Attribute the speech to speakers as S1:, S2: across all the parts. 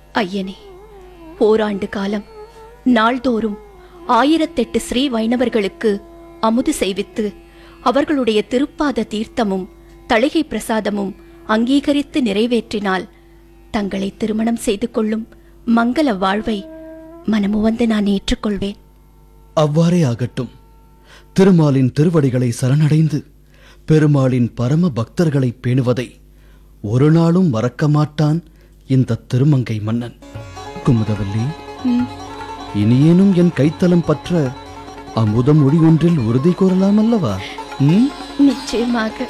S1: ஐயனே ஓராண்டு காலம் நாள்தோறும் ஆயிரத்தெட்டு ஸ்ரீ வைணவர்களுக்கு அமுது செய்வித்து அவர்களுடைய திருப்பாத தீர்த்தமும் தளிகை பிரசாதமும் அங்கீகரித்து நிறைவேற்றினால் தங்களை திருமணம் செய்து கொள்ளும் மங்கள வாழ்வை மனமுவந்து நான் ஏற்றுக்கொள்வேன்
S2: அவ்வாறே ஆகட்டும் திருமாலின் திருவடிகளை சரணடைந்து பெருமாளின் பரம பக்தர்களை பேணுவதை ஒரு நாளும் மறக்க மாட்டான் இந்த திருமங்கை மன்னன் குமுதவல்லி
S1: ம்,
S2: இனியேனும் என் கைத்தலம் பற்ற அமுதம் மொழி ஒன்றில் உறுதி கூறலாம் அல்லவா ம்?
S1: நிச்சயமாக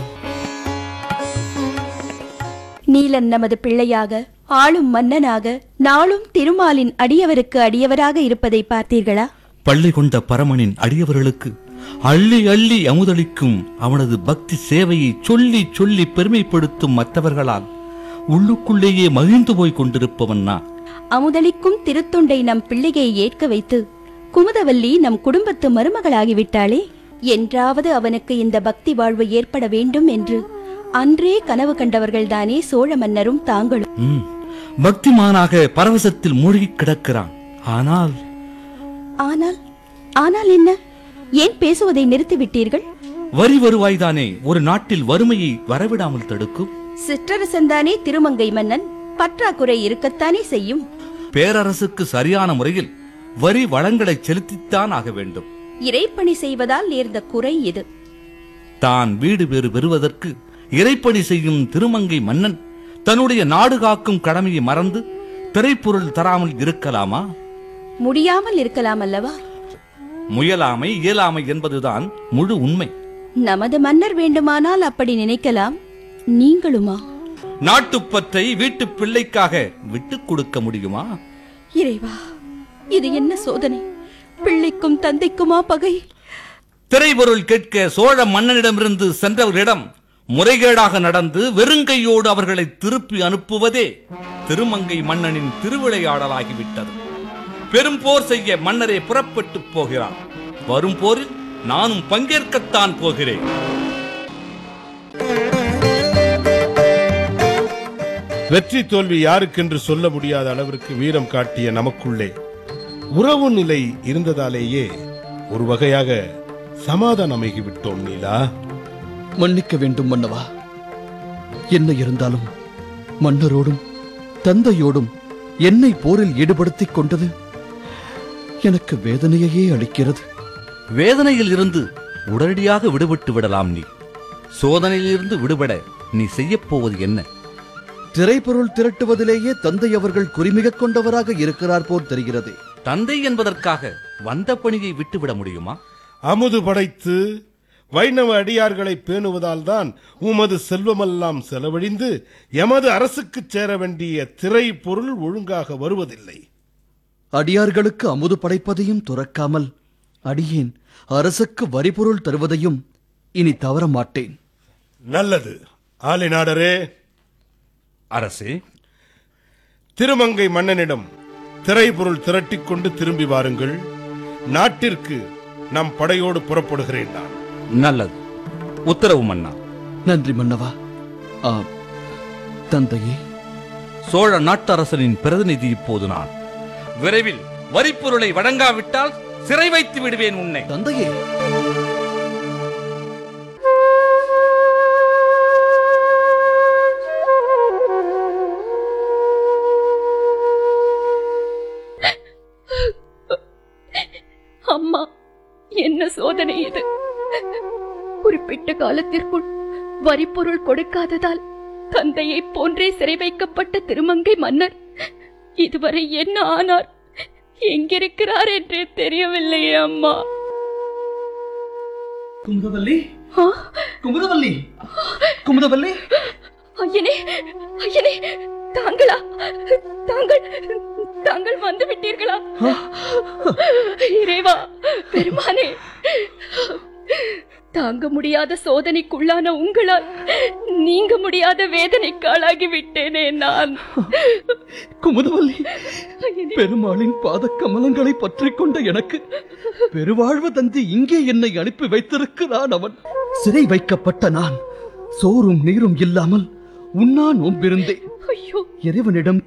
S1: நீலன் நமது பிள்ளையாக ஆளும் மன்னனாக நாளும் திருமாலின் அடியவருக்கு அடியவராக இருப்பதை பார்த்தீர்களா
S3: பள்ளி கொண்ட பரமனின் அடியவர்களுக்கு அள்ளி அள்ளி அமுதளிக்கும் அவனது பக்தி சேவையை சொல்லி சொல்லி பெருமைப்படுத்தும் மற்றவர்களால் உள்ளுக்குள்ளேயே மகிழ்ந்து போய் கொண்டிருப்பவன் நான்
S1: அமுதளிக்கும் திருத்தொண்டை நம் பிள்ளையை ஏற்க வைத்து குமுதவல்லி நம் குடும்பத்து மருமகளாகிவிட்டாளே என்றாவது அவனுக்கு இந்த பக்தி வாழ்வு ஏற்பட வேண்டும் என்று அன்றே கனவு கண்டவர்கள்தானே சோழ மன்னரும் தாங்களும்
S3: ம், பக்திமானாக பரவசத்தில் மூழ்கிக் கிடக்கிறான் ஆனால்
S1: ஆனால் ஆனால் என்ன ஏன் பேசுவதை நிறுத்திவிட்டீர்கள்
S3: வரி வருவாய்தானே ஒரு நாட்டில் வறுமையை வரவிடாமல் தடுக்கும்
S1: சிற்றரசன்தானே திருமங்கை மன்னன் பற்றாக்குறை இருக்கத்தானே செய்யும்
S3: பேரரசுக்கு சரியான முறையில் வரி வளங்களை செலுத்தித்தான் ஆக வேண்டும்
S1: இறைப்பணி செய்வதால் நேர்ந்த குறை இது
S3: தான் வீடு பேறு பெறுவதற்கு இறைப்பணி செய்யும் திருமங்கை மன்னன் தன்னுடைய நாடு காக்கும் கடமையை மறந்து திரைப்பொருள் தராமல் இருக்கலாமா
S1: முடியாமல் இருக்கலாம் அல்லவா
S3: முயலாமை இயலாமை என்பதுதான் முழு உண்மை
S1: நமது மன்னர் வேண்டுமானால் அப்படி நினைக்கலாம் நீங்களுமா
S3: நாட்டுப்பற்றை வீட்டு பிள்ளைக்காக விட்டுக் கொடுக்க முடியுமா
S1: இறைவா இது என்ன சோதனை பிள்ளைக்கும் தந்தைக்குமா பகை
S3: திரைப்பொருள் கேட்க சோழ மன்னனிடமிருந்து சென்றவர்களிடம் முறைகேடாக நடந்து வெறுங்கையோடு அவர்களை திருப்பி அனுப்புவதே திருமங்கை மன்னனின் திருவிளையாடலாகிவிட்டது பெரும் போர் செய்ய மன்னரே புறப்பட்டு போகிறார் வரும் போரில் நானும் பங்கேற்கத்தான் போகிறேன்
S4: வெற்றி தோல்வி யாருக்கென்று சொல்ல முடியாத அளவிற்கு வீரம் காட்டிய நமக்குள்ளே உறவு நிலை இருந்ததாலேயே ஒரு வகையாக சமாதானமாகிவிட்டோம் நீலா
S2: மன்னிக்க வேண்டும் மன்னவா என்ன இருந்தாலும் மன்னரோடும் தந்தையோடும் என்னை போரில் ஈடுபடுத்திக் கொண்டது எனக்கு வேதனையையே அளிக்கிறது
S3: வேதனையில் இருந்து உடனடியாக விடுபட்டு விடலாம் நீ சோதனையிலிருந்து விடுபட நீ செய்யப் போவது என்ன
S2: திரைப்பொருள் திரட்டுவதிலேயே தந்தை அவர்கள் குறிமிக கொண்டவராக இருக்கிறார் போல் தெரிகிறதே
S3: தந்தை என்பதற்காக வந்த பணியை விட்டுவிட முடியுமா
S4: அமுது படைத்து வைணவ அடியார்களை பேணுவதால் தான் உமது செல்வமெல்லாம் செலவழிந்து எமது அரசுக்குச் சேர வேண்டிய திரை பொருள் ஒழுங்காக வருவதில்லை
S2: அடியார்களுக்கு அமுது படைப்பதையும் துறக்காமல் அடியேன் அரசுக்கு வரிபொருள் தருவதையும் இனி தவற மாட்டேன்
S4: நல்லது ஆலிநாடரே
S3: அரசே
S4: திருமங்கை மன்னனிடம் திரைப்பொருள் திரட்டிக் கொண்டு திரும்பி வாருங்கள் நாட்டிற்கு நம் படையோடு புறப்படுகிறேன் நான்
S3: நல்லது உத்தரவு மன்னா
S2: நன்றி மன்னவா ஆம் தந்தையே
S3: சோழ நாட்டரசனின் பிரதிநிதி இப்போது நான் விரைவில் வரிப்பொருளை வழங்காவிட்டால் சிறை வைத்து விடுவேன் உன்னை
S2: தந்தையே
S1: அம்மா என்ன சோதனை இது குறிப்பிட்ட காலத்திற்குள் வரிப்பொருள் கொடுக்காததால் தந்தையை போன்றே சிறை வைக்கப்பட்ட திருமங்கை மன்னர் இதுவரை என்ன ஆனார் எங்கிருக்கிறார் என்றே தெரியவில்லையே அம்மா
S2: குமுதவல்லி
S1: ஆ,
S2: குமுதவல்லி குமுதவல்லி
S1: ஐயனே ஐயனே தாங்களா தாங்கள் தாங்கள் வந்து விட்டீர்களா இறைவா பெருமானே தாங்க முடியாத சோதனைக்குள்ளான உங்களால் நீங்க முடியாத வேதனைக்கு ஆளாகி விட்டேனே நான்
S2: குமுதவல்லி
S1: ஐயனே,
S2: பெருமாளின் பாத கமலங்களை பற்றிக் கொண்ட எனக்கு பெருவாழ்வு தந்தி இங்கே என்னை அனுப்பி வைத்திருக்கிறான் அவன் சிறை வைக்கப்பட்ட நான் சோறும் நீரும் இல்லாமல் உண்ணா நோம்பிருந்தேன்
S1: ஐயோ
S2: இறைவனிடம்